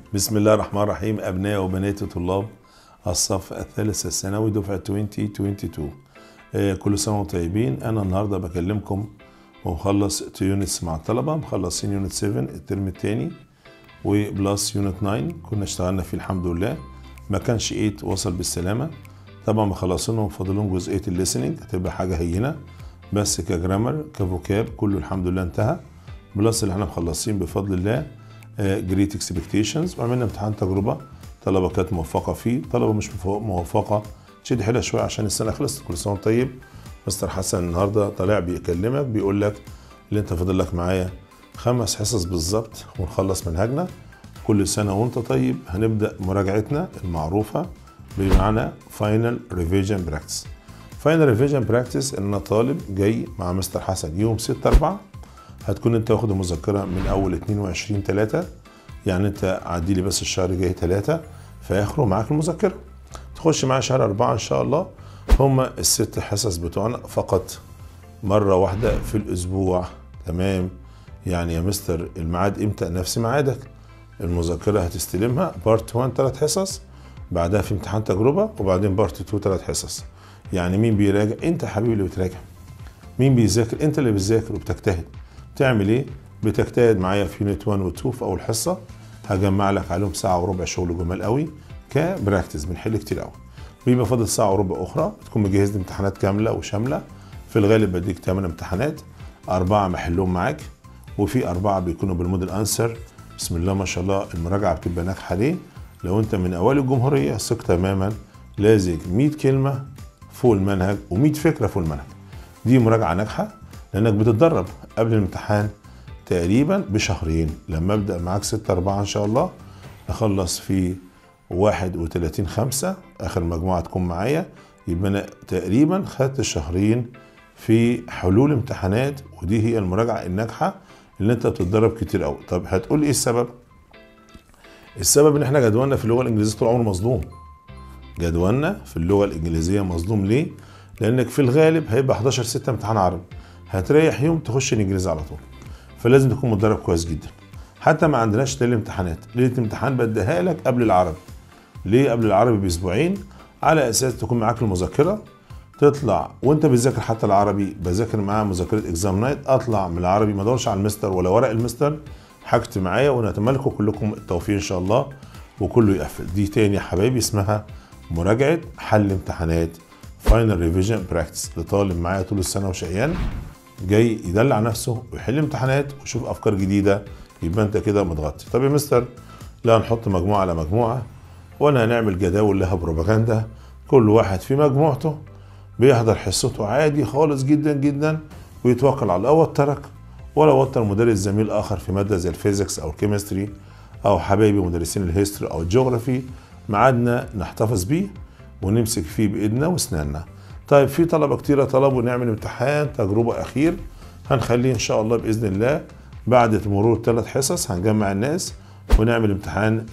بسم الله الرحمن الرحيم أبناء وبنات طلاب الصف الثالث الثانوي دفعة 2022 آه، كل سنة وانتم طيبين أنا النهاردة بكلمكم ومخلص تو يونتس مع الطلبة مخلصين يونت 7 الترم الثاني وبلس يونت 9 كنا اشتغلنا فيه الحمد لله ما كانش 8 وصل بالسلامة طبعا مخلصينهم فاضلهم جزئية الليسننج هتبقى حاجة هينة بس كجرامر كفوكاب كله الحمد لله انتهى بلس اللي احنا مخلصين بفضل الله جريت اكسبكتيشنز وعملنا امتحان تجربه طلبه كانت موفقه فيه طلبه مش مفو- موفقه تشد حيلها شويه عشان السنه خلصت كل سنه وأنت طيب مستر حسن النهارده طالع بيكلمك بيقول لك اللي انت فاضل لك معايا خمس حصص بالظبط ونخلص منهجنا كل سنه وانت طيب هنبدا مراجعتنا المعروفه بمعنى فاينل ريفيجن براكتس فاينل ريفيجن براكتس ان أنا طالب جاي مع مستر حسن يوم 6 4 هتكون انت واخد المذكره من اول 22 3 يعني انت عدي لي بس الشهر الجاي 3 فيخرج معاك المذكره تخش معايا شهر 4 ان شاء الله هما الست حصص بتوعنا فقط مره واحده في الاسبوع تمام يعني يا مستر الميعاد امتى نفس ميعادك المذكره هتستلمها بارت 1 ثلاث حصص بعدها في امتحان تجربه وبعدين بارت 2 ثلاث حصص يعني مين بيراجع انت يا حبيبي اللي بتراجع مين بيذاكر انت اللي بتذاكر وبتجتهد تعمل ايه بتجتهد معايا في يونت 1 و 2 في اول حصه هجمع لك عليهم ساعه وربع شغل جمال قوي كبراكتس بنحل كتير قوي بيبقى فاضل ساعه وربع اخرى بتكون مجهز لي امتحانات كامله وشامله في الغالب بديك 8 امتحانات اربعه محلهم معاك وفي اربعه بيكونوا بالموديل انسر بسم الله ما شاء الله المراجعه بتبقى ناجحه ليه لو انت من اوائل الجمهوريه ثق تماما لازم 100 كلمه فوق المنهج و100 فكره فوق المنهج دي مراجعه ناجحه لانك بتتدرب قبل الامتحان تقريبا بشهرين لما ابدا معاك 6 4 ان شاء الله اخلص في 31 5 اخر مجموعه تكون معايا يبقى انا تقريبا خدت شهرين في حلول امتحانات ودي هي المراجعه الناجحه اللي انت بتتدرب كتير قوي طب هتقول ايه السبب السبب ان احنا جدولنا في اللغه الانجليزيه طول عمره مظلوم جدولنا في اللغه الانجليزيه مظلوم ليه لانك في الغالب هيبقى 11 6 امتحان عربي هتريح يوم تخش الانجليزي على طول فلازم تكون متدرب كويس جدا حتى ما عندناش ليله امتحانات ليله امتحان بديها لك قبل العربي ليه قبل العربي باسبوعين على اساس تكون معاك المذكره تطلع وانت بتذاكر حتى العربي بذاكر معاه مذاكره اكزام نايت اطلع من العربي ما ادورش على المستر ولا ورق المستر حاجتي معايا ونتمنى لكم كلكم التوفيق ان شاء الله وكله يقفل دي تاني يا حبايبي اسمها مراجعه حل امتحانات فاينل ريفيجن براكتس لطالب معايا طول السنه وشقيان جاي يدلع نفسه ويحل امتحانات ويشوف افكار جديده يبقى انت كده متغطي طب يا مستر لا هنحط مجموعه على مجموعه ولا هنعمل جداول لها بروباجندا كل واحد في مجموعته بيحضر حصته عادي خالص جدا جدا ويتوكل على الله وترك ولا وتر مدرس زميل اخر في ماده زي الفيزيكس او الكيمستري او حبايبي مدرسين الهيستوري او الجغرافي ميعادنا نحتفظ بيه ونمسك فيه بايدنا واسناننا طيب في طلبه كتيره طلبوا نعمل امتحان تجربه اخير هنخليه ان شاء الله باذن الله بعد مرور ثلاث حصص هنجمع الناس ونعمل امتحان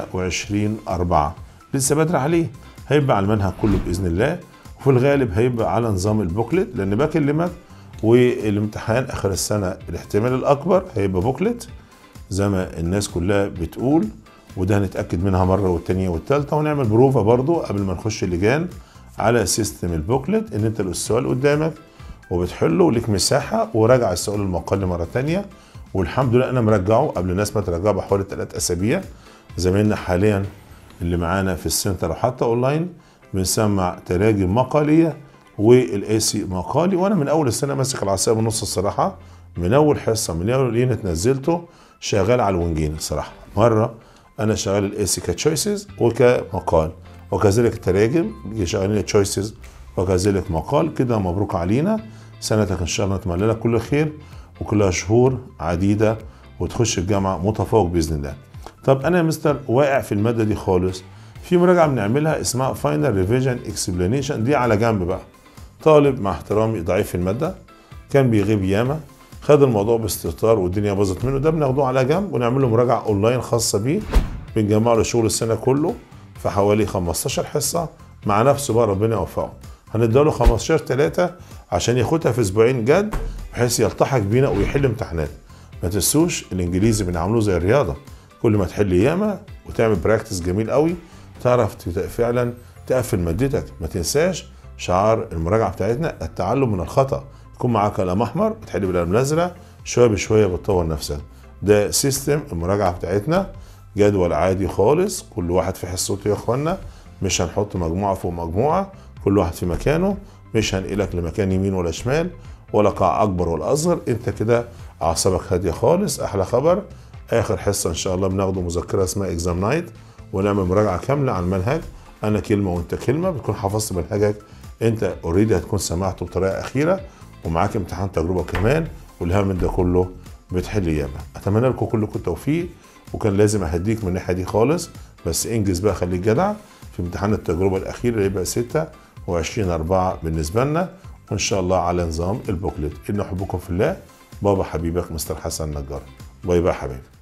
26 4 لسه بدري عليه هيبقى على المنهج كله باذن الله وفي الغالب هيبقى على نظام البوكلت لان بكلمك والامتحان اخر السنه الاحتمال الاكبر هيبقى بوكلت زي ما الناس كلها بتقول وده هنتاكد منها مره والتانيه والتالته ونعمل بروفا برضو قبل ما نخش اللجان على سيستم البوكلت ان انت السؤال قدامك وبتحله وليك مساحه وراجع السؤال المقال مره تانيه والحمد لله انا مرجعه قبل الناس ما ترجعه بحوالي ثلاث اسابيع زمايلنا حاليا اللي معانا في السنتر وحتى اونلاين بنسمع تراجم مقاليه والاسي مقالي وانا من اول السنه ماسك العصايه من النص الصراحه من اول حصه من اول يونت نزلته شغال على الونجين الصراحه مره انا شغال الاسي كتشويسز وكمقال وكذلك التراجم شغالين تشويسز وكذلك مقال كده مبروك علينا سنتك ان شاء الله نتمنى لك كل خير وكلها شهور عديده وتخش الجامعه متفوق باذن الله. طب انا يا مستر واقع في الماده دي خالص في مراجعه بنعملها اسمها فاينل ريفيجن اكسبلانيشن دي على جنب بقى. طالب مع احترامي ضعيف في الماده كان بيغيب ياما خد الموضوع باستهتار والدنيا باظت منه ده بناخده على جنب ونعمل له مراجعه اونلاين خاصه بيه بنجمع له شغل السنه كله في حوالي 15 حصه مع نفسه بقى ربنا يوفقه هنديله 15 3 عشان ياخدها في اسبوعين جد بحيث يلتحق بينا ويحل امتحانات ما تنسوش الانجليزي بنعمله زي الرياضه كل ما تحل ياما وتعمل براكتس جميل قوي تعرف تت- فعلا تقفل مادتك ما تنساش شعار المراجعه بتاعتنا التعلم من الخطا يكون معاك قلم احمر بتحل بالقلم الازرق شويه بشويه بتطور نفسك ده سيستم المراجعه بتاعتنا جدول عادي خالص كل واحد في حصته يا اخوانا مش هنحط مجموعه فوق مجموعه كل واحد في مكانه مش هنقلك لمكان يمين ولا شمال ولا قاع اكبر ولا اصغر انت كده اعصابك هاديه خالص احلى خبر اخر حصه ان شاء الله بناخده مذكره اسمها اكزام نايت ونعمل مراجعه كامله عن المنهج انا كلمه وانت كلمه بتكون حفظت منهجك انت اوريدي هتكون سمعته بطريقه اخيره ومعاك امتحان تجربه كمان والهم من ده كله بتحل ياما اتمنى لكم كلكم التوفيق وكان لازم اهديك من الناحيه دي خالص بس انجز بقى خليك جدع في امتحان التجربه الاخير اللي يبقى 26 4 بالنسبه لنا وان شاء الله على نظام البوكلت ان احبكم في الله بابا حبيبك مستر حسن نجار باي باي حبيبي